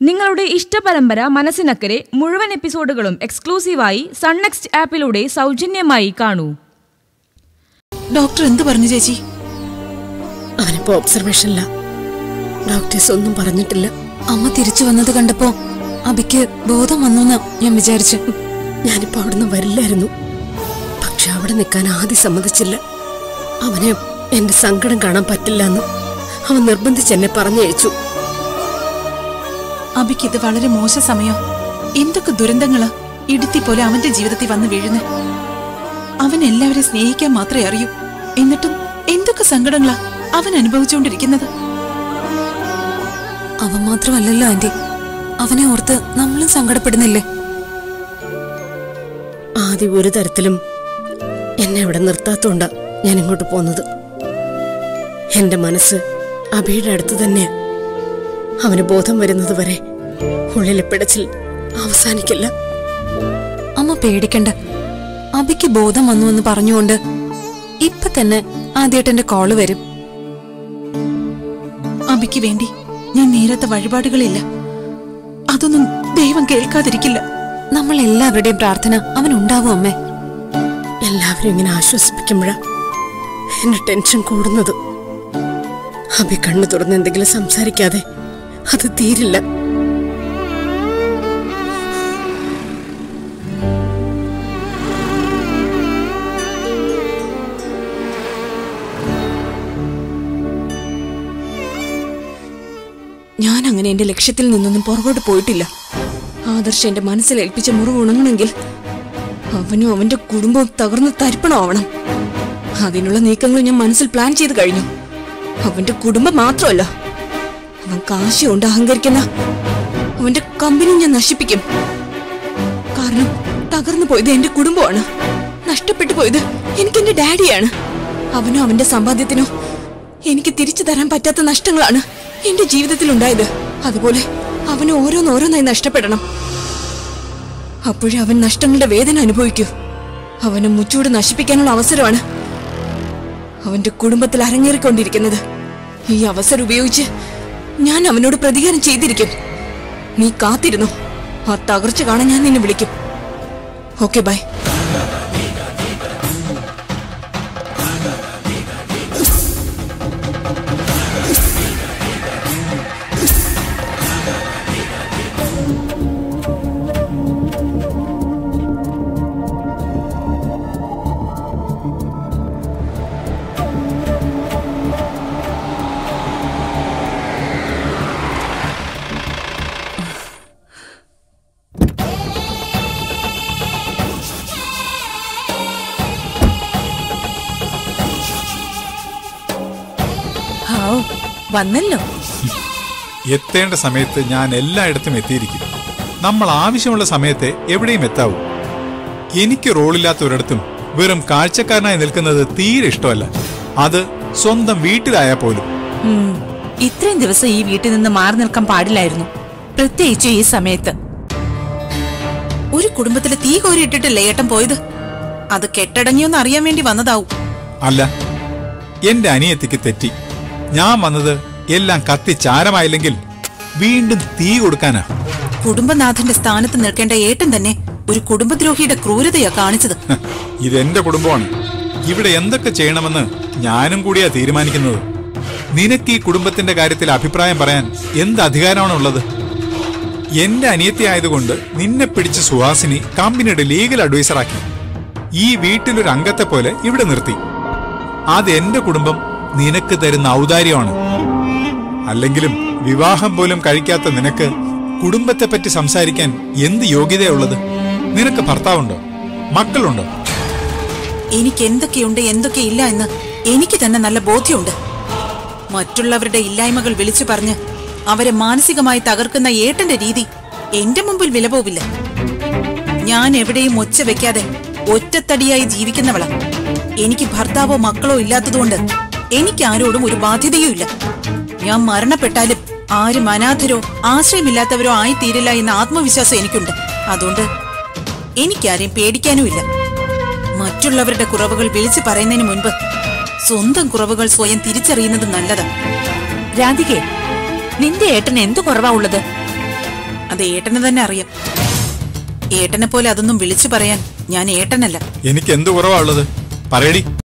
നിങ്ങളുടെ ഇഷ്ടപരമ്പര മനസ്സിനക്കരെ മുഴുവൻ എപ്പിസോഡുകളും എക്സ്ക്ലൂസീവായി സൺനെക്സ്റ്റ് ആപ്പിലൂടെ സൗജന്യമായി കാണൂ ഡോക്ടർ എന്ത് പറഞ്ഞു ചേച്ചി അവനിപ്പോ ഒബ്സർവേഷനില്ല ഡോക്ടേഴ്സ് ഒന്നും പറഞ്ഞിട്ടില്ല അമ്മ തിരിച്ചു വന്നത് കണ്ടപ്പോ അബിക്ക് ബോധം വന്നു ഞാൻ വിചാരിച്ചു ഞാനിപ്പോ അവിടുന്ന് വരില്ലായിരുന്നു പക്ഷെ അവിടെ നിൽക്കാൻ ആദ്യം സമ്മതിച്ചില്ല അവന് എന്റെ സങ്കടം കാണാൻ പറ്റില്ല എന്ന് അവൻ നിർബന്ധിച്ച് എന്നെ പറഞ്ഞയച്ചു അബിക്ക് ഇത് വളരെ മോശ സമയം എന്തൊക്കെ ദുരന്തങ്ങളാ ഇടുത്തി പോലെ അവന്റെ ജീവിതത്തിൽ വന്ന് വീഴുന്നേ അവൻ എല്ലാവരെയും സ്നേഹിക്കാൻ മാത്രമേ അറിയൂ എന്നിട്ടും എന്തൊക്കെ സങ്കടങ്ങളാ അവൻ അനുഭവിച്ചുകൊണ്ടിരിക്കുന്നത് അവൻ മാത്രമല്ലല്ലോ ആന്റി അവനെ ഓർത്ത് നമ്മളും സങ്കടപ്പെടുന്നില്ലേ ആദ്യം ഒരു തരത്തിലും എന്നെ ഇവിടെ നിർത്താത്തോണ്ടാ ഞാൻ ഇങ്ങോട്ട് പോന്നത് എന്റെ മനസ്സ് അബിയുടെ അടുത്ത് തന്നെയാ അവന് ബോധം വരുന്നത് വരെ ഉള്ളിലെ പിടച്ചിൽ അവസാനിക്കില്ല അമ്മ പേടിക്കണ്ട അബിക്ക് ബോധം വന്നു എന്ന് പറഞ്ഞുകൊണ്ട് ഇപ്പൊ തന്നെ ആദ്യമായിട്ട് കോള് വരും അബിക്ക് വേണ്ടി ഞാൻ നേരത്തെ വഴിപാടുകളില്ല അതൊന്നും ദൈവം കേൾക്കാതിരിക്കില്ല നമ്മൾ എല്ലാവരുടെയും പ്രാർത്ഥന അവൻ ഉണ്ടാവും അമ്മേ എല്ലാവരും ഇങ്ങനെ ആശ്വസിപ്പിക്കുമ്പോഴാ എന്റെ ടെൻഷൻ കൂടുന്നത് അബി കണ്ണു തുറന്ന് എന്തെങ്കിലും സംസാരിക്കാതെ അത് തീരില്ല ഞാൻ അങ്ങനെ എന്റെ ലക്ഷ്യത്തിൽ നിന്നൊന്നും പുറകോട്ട് പോയിട്ടില്ല ആദർശ് എന്റെ മനസ്സിൽ ഏൽപ്പിച്ച മുറിവ് ഉണങ്ങണമെങ്കിൽ അവനും അവന്റെ കുടുംബവും തകർന്ന് തരിപ്പണമാവണം അതിനുള്ള നീക്കങ്ങൾ ഞാൻ മനസ്സിൽ പ്ലാൻ ചെയ്ത് കഴിഞ്ഞു അവന്റെ കുടുംബം മാത്രമല്ല അവൻ കാശി കൊണ്ട് അഹങ്കരിക്കുന്ന അവന്റെ കമ്പനി ഞാൻ നശിപ്പിക്കും കാരണം തകർന്നു പോയത് എന്റെ കുടുംബമാണ് നഷ്ടപ്പെട്ടു പോയത് എനിക്ക് എന്റെ ഡാഡിയാണ് അവനോ അവന്റെ സമ്പാദ്യത്തിനോ എനിക്ക് തിരിച്ചു തരാൻ പറ്റാത്ത നഷ്ടങ്ങളാണ് എന്റെ ജീവിതത്തിൽ ഉണ്ടായത് അതുപോലെ അവന് ഓരോന്നോരോന്നായി നഷ്ടപ്പെടണം അപ്പോഴേ അവൻ നഷ്ടങ്ങളുടെ വേദന അനുഭവിക്കൂ അവനെ മുച്ചൂട് നശിപ്പിക്കാനുള്ള അവസരമാണ് അവന്റെ കുടുംബത്തിൽ അരങ്ങേറിക്കൊണ്ടിരിക്കുന്നത് ഈ അവസരം ഉപയോഗിച്ച് ഞാൻ അവനോട് പ്രതികാരം ചെയ്തിരിക്കും നീ കാത്തിരുന്നു ആ തകർച്ച കാണാൻ ഞാൻ നിന്നെ വിളിക്കും ഓക്കെ ബൈ വന്നല്ലോ എത്തേണ്ട സമയത്ത് ഞാൻ എല്ലായിടത്തും എത്തിയിരിക്കും നമ്മൾ ആവശ്യമുള്ള സമയത്ത് എവിടെയും എത്താവൂ എനിക്ക് റോളില്ലാത്ത ഒരിടത്തും വെറും കാഴ്ചക്കാരനായി നിൽക്കുന്നത് തീരെ ഇഷ്ടമല്ല അത് സ്വന്തം വീട്ടിലായാൽ പോലും ഉം. ഇത്രയും ദിവസം ഈ വീട്ടിൽ നിന്ന് മാറി നിൽക്കാൻ പാടില്ലായിരുന്നു പ്രത്യേകിച്ച് ഈ സമയത്ത് ഒരു കുടുംബത്തിലെ തീ കോരിയിട്ടിട്ടല്ലേ ഏട്ടൻ പോയത് അത് കെട്ടടങ്ങിയൊന്ന് അറിയാൻ വേണ്ടി വന്നതാവും അല്ല എന്റെ അനിയത്തിക്ക് തെറ്റി ഞാൻ വന്നത് എല്ലാം കത്തി ചാരമായില്ലെങ്കിൽ വീണ്ടും തീ കൊടുക്കാനാ കുടുംബനാഥന്റെ സ്ഥാനത്ത് നിൽക്കേണ്ട ഏട്ടൻ തന്നെ ഒരു കുടുംബദ്രോഹിയുടെ ക്രൂരതയാ കാണിച്ചത് ഹ, ഇതെന്റെ കുടുംബമാണ് ഇവിടെ എന്തൊക്കെ ചെയ്യണമെന്ന് ഞാനും കൂടിയാ തീരുമാനിക്കുന്നത് നിനക്ക് ഈ കുടുംബത്തിന്റെ കാര്യത്തിൽ അഭിപ്രായം പറയാൻ എന്ത് അധികാരമാണ് ഉള്ളത് എന്റെ അനിയത്തി ആയതുകൊണ്ട് നിന്നെ പിടിച്ച് സുഹാസിനി കമ്പനിയുടെ ലീഗൽ അഡ്വൈസറാക്കി ഈ വീട്ടിലൊരു അംഗത്തെ പോലെ ഇവിടെ നിർത്തി അത് എന്റെ കുടുംബം നിനക്ക് തരുന്ന ഔദാര്യമാണ് അല്ലെങ്കിലും വിവാഹം പോലും കഴിക്കാത്ത നിനക്ക് കുടുംബത്തെപ്പറ്റി സംസാരിക്കാൻ എന്ത് യോഗ്യതയുള്ളത് നിനക്ക് ഭർത്താവുണ്ടോ മക്കളുണ്ടോ എനിക്ക് എന്തൊക്കെയുണ്ട് എന്തൊക്കെയില്ല എന്ന് എനിക്ക് തന്നെ നല്ല ബോധ്യമുണ്ട് മറ്റുള്ളവരുടെ ഇല്ലായ്മകൾ വിളിച്ചു പറഞ്ഞ് അവരെ മാനസികമായി തകർക്കുന്ന ഏട്ടന്റെ രീതി എന്റെ മുമ്പിൽ വില പോവില്ല ഞാൻ എവിടെയും ഒച്ച വെക്കാതെ ഒറ്റത്തടിയായി ജീവിക്കുന്നവളാ എനിക്ക് ഭർത്താവോ മക്കളോ ഇല്ലാത്തതുകൊണ്ട് എനിക്ക് ആരോടും ഒരു ബാധ്യതയും ഇല്ല ഞാൻ മരണപ്പെട്ടാലും ആരും അനാഥരോ ആശ്രയമില്ലാത്തവരോ ആയിത്തീരില്ല എന്ന ആത്മവിശ്വാസം എനിക്കുണ്ട് അതുകൊണ്ട് എനിക്കാരെയും പേടിക്കാനുമില്ല മറ്റുള്ളവരുടെ കുറവുകൾ വിളിച്ചു പറയുന്നതിന് മുൻപ് സ്വന്തം കുറവുകൾ സ്വയം തിരിച്ചറിയുന്നത് നല്ലതാ രാധികെ നിന്റെ ഏട്ടന് എന്തു കുറവാ ഉള്ളത് അത് ഏട്ടന് തന്നെ അറിയാം ഏട്ടനെ പോലെ അതൊന്നും വിളിച്ചു പറയാൻ ഞാൻ ഏട്ടനല്ല എനിക്ക് എന്ത് കുറവാ ഉള്ളത് പറയടി